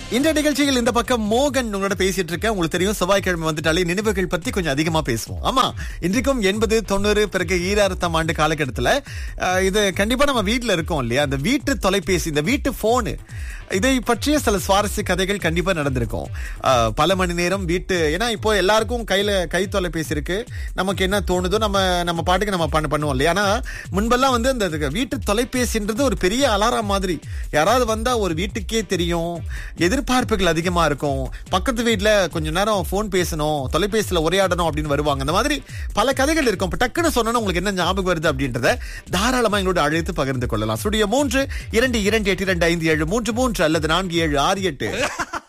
இந்த நிகழ்ச்சியில் இந்த பக்கம் மோகன் உங்களோட பேசிட்டு இருக்கேன் உங்களுக்கு தெரியும் செவ்வாய்க்கிழமை வந்துட்டாலே நினைவுகள் பத்தி கொஞ்சம் அதிகமா பேசுவோம் ஆமா இன்றைக்கும் எண்பது தொண்ணூறு பிறகு ஈராயிரத்தாம் ஆண்டு காலகட்டத்துல அஹ், இது கண்டிப்பா நம்ம வீட்ல இருக்கோம் இல்லையா அந்த வீட்டு தொலைபேசி இந்த வீட்டு போனு இதை பற்றிய சில சுவாரஸ்ய கதைகள் கண்டிப்பா நடந்திருக்கும் அஹ், பல மணி நேரம் வீட்டு ஏன்னா இப்போ எல்லாருக்கும் கையில கை தொலைபேசி இருக்கு நமக்கு என்ன தோணுதோ நம்ம நம்ம பாட்டுக்கு நம்ம பண்ண பண்ணுவோம் இல்லையா ஆனா முன்பெல்லாம் வந்து அந்த வீட்டு தொலைபேசின்றது ஒரு பெரிய அலாரம் மாதிரி யாராவது வந்தா ஒரு வீட்டுக்கே தெரியும் எதிர்பார்ப்புகள் அதிகமா இருக்கும் பக்கத்து வீட்ல கொஞ்ச நேரம் போன் பேசணும் தொலைபேசியில உரையாடணும் அப்படின்னு வருவாங்க அந்த மாதிரி பல கதைகள் இருக்கும் இப்ப டக்குன்னு சொன்னா உங்களுக்கு என்ன ஞாபகம் வருது அப்படின்றத தாராளமா எங்களோட அழைத்து பகிர்ந்து கொள்ளலாம் ஸ்டுடியோ மூன்று இரண்டு இரண்டு எட்டு இரண்டு ஐந்து ஏழு மூன்று மூன்று அல்லது நான்கு ஏழு ஆறு எட்டு